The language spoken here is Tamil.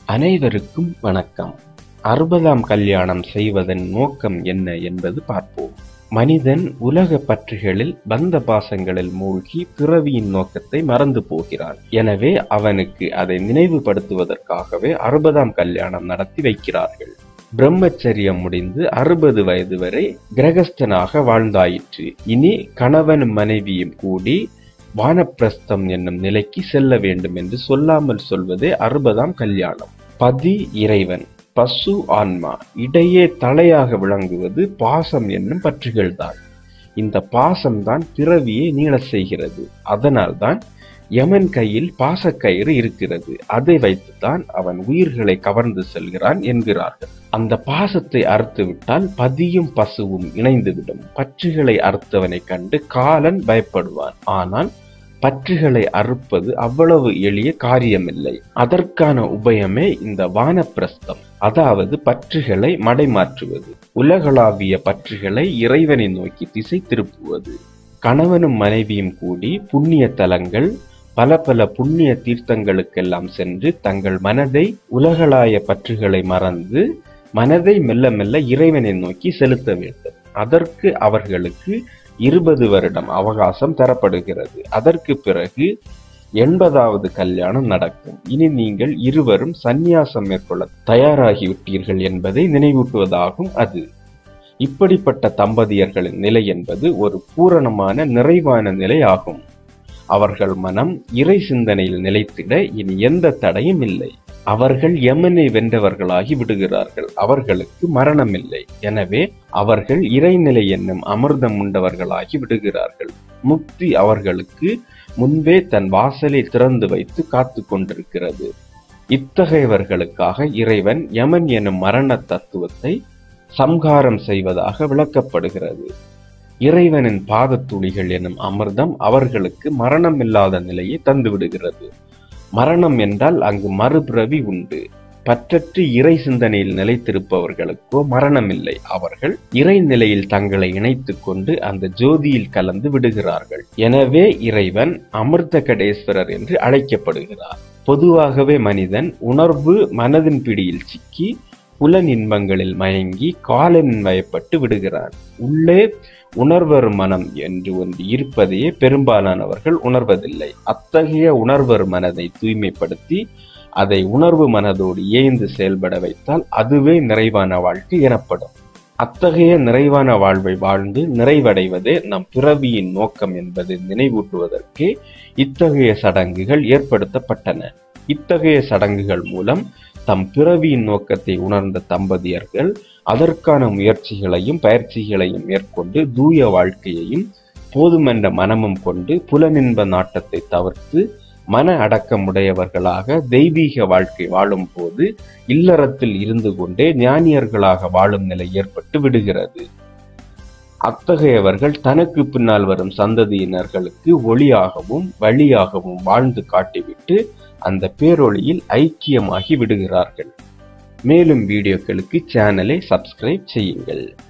அனைவருக்கும் வணக்கம் அறுபதாம் கல்யாணம் செய்வதன் நோக்கம் என்ன என்பது பார்ப்போம் மனிதன் உலக பற்றுகளில் பந்த பாசங்களில் மூழ்கி பிறவியின் நோக்கத்தை மறந்து போகிறான் எனவே அவனுக்கு அதை நினைவுபடுத்துவதற்காகவே அறுபதாம் கல்யாணம் நடத்தி வைக்கிறார்கள் பிரம்மச்சரியம் முடிந்து அறுபது வயது வரை கிரகஸ்தனாக வாழ்ந்தாயிற்று இனி கணவனும் மனைவியும் கூடி வானப்பிரஸ்தம் என்னும் நிலைக்கு செல்ல வேண்டும் என்று சொல்லாமல் சொல்வதே அறுபதாம் கல்யாணம் பதி இறைவன் பசு ஆன்மா இடையே தலையாக விளங்குவது பாசம் என்னும் பற்றுகள்தான் இந்த பாசம்தான் பிறவியை நீளச் செய்கிறது அதனால்தான் யமன் கையில் பாசக்கயிறு இருக்கிறது அதை வைத்துதான் அவன் உயிர்களை கவர்ந்து செல்கிறான் என்கிறார்கள் அந்த பாசத்தை அறுத்துவிட்டால் பதியும் பசுவும் இணைந்துவிடும் பற்றுகளை அறுத்தவனைக் கண்டு காலன் பயப்படுவான் ஆனால் பற்றுகளை அறுப்பது அவ்வளவு எளிய காரியமில்லை அதற்கான உபயமே இந்த வானப்பிரஸ்தம் அதாவது பற்றுகளை மடைமாற்றுவது உலகளாவிய பற்றுகளை இறைவனை நோக்கி திசை திருப்புவது கணவனும் மனைவியும் கூடி புண்ணிய தலங்கள் பல பல புண்ணிய தீர்த்தங்களுக்கெல்லாம் சென்று தங்கள் மனதை உலகளாய பற்றுகளை மறந்து மனதை மெல்ல மெல்ல இறைவனை நோக்கி செலுத்த வேண்டும் அதற்கு அவர்களுக்கு இருபது வருடம் அவகாசம் தரப்படுகிறது அதற்கு பிறகு எண்பதாவது கல்யாணம் நடக்கும் இனி நீங்கள் இருவரும் சந்நியாசம் மேற்கொள்ள தயாராகிவிட்டீர்கள் என்பதை நினைவூட்டுவதாகும் அது இப்படிப்பட்ட தம்பதியர்களின் நிலை என்பது ஒரு பூரணமான நிறைவான நிலை ஆகும் அவர்கள் மனம் இறை சிந்தனையில் நிலைத்திட இனி எந்த தடையும் இல்லை அவர்கள் யமனை வென்றவர்களாகி விடுகிறார்கள் அவர்களுக்கு மரணம் இல்லை எனவே அவர்கள் இறைநிலை என்னும் அமிர்தம் உண்டவர்களாகி விடுகிறார்கள் முக்தி அவர்களுக்கு முன்பே தன் வாசலை திறந்து வைத்து காத்து கொண்டிருக்கிறது இத்தகையவர்களுக்காக இறைவன் யமன் எனும் மரண தத்துவத்தை சம்ஹாரம் செய்வதாக விளக்கப்படுகிறது இறைவனின் பாதத்துளிகள் எனும் அமிர்தம் அவர்களுக்கு மரணம் இல்லாத நிலையை தந்துவிடுகிறது மரணம் என்றால் அங்கு மறுபிறவி உண்டு பற்றற்று இறை சிந்தனையில் நிலைத்திருப்பவர்களுக்கோ மரணமில்லை அவர்கள் இறை நிலையில் தங்களை இணைத்துக் கொண்டு அந்த ஜோதியில் கலந்து விடுகிறார்கள் எனவே இறைவன் அமிர்த கடேஸ்வரர் என்று அழைக்கப்படுகிறார் பொதுவாகவே மனிதன் உணர்வு மனதின் பிடியில் சிக்கி புலன் இன்பங்களில் மயங்கி காலனின் வயப்பட்டு விடுகிறான் உள்ளே உணர்வர் மனம் என்று ஒன்று இருப்பதையே பெரும்பாலானவர்கள் உணர்வதில்லை அத்தகைய உணர்வர் மனதை தூய்மைப்படுத்தி அதை உணர்வு மனதோடு ஏய்ந்து செயல்பட வைத்தால் அதுவே நிறைவான வாழ்க்கை எனப்படும் அத்தகைய நிறைவான வாழ்வை வாழ்ந்து நிறைவடைவதே நம் பிறவியின் நோக்கம் என்பதை நினைவூட்டுவதற்கே இத்தகைய சடங்குகள் ஏற்படுத்தப்பட்டன இத்தகைய சடங்குகள் மூலம் தம் பிறவியின் நோக்கத்தை உணர்ந்த தம்பதியர்கள் அதற்கான முயற்சிகளையும் பயிற்சிகளையும் மேற்கொண்டு தூய வாழ்க்கையையும் போதுமென்ற மனமும் கொண்டு புலனின்ப நாட்டத்தை தவிர்த்து மன அடக்கமுடையவர்களாக தெய்வீக வாழ்க்கை வாழும் போது இல்லறத்தில் இருந்து கொண்டே ஞானியர்களாக வாழும் நிலை ஏற்பட்டு விடுகிறது அத்தகையவர்கள் தனக்கு பின்னால் வரும் சந்ததியினர்களுக்கு ஒளியாகவும் வழியாகவும் வாழ்ந்து காட்டிவிட்டு அந்த பேரொளியில் ஐக்கியமாகி விடுகிறார்கள் மேலும் வீடியோக்களுக்கு சேனலை சப்ஸ்கிரைப் செய்யுங்கள்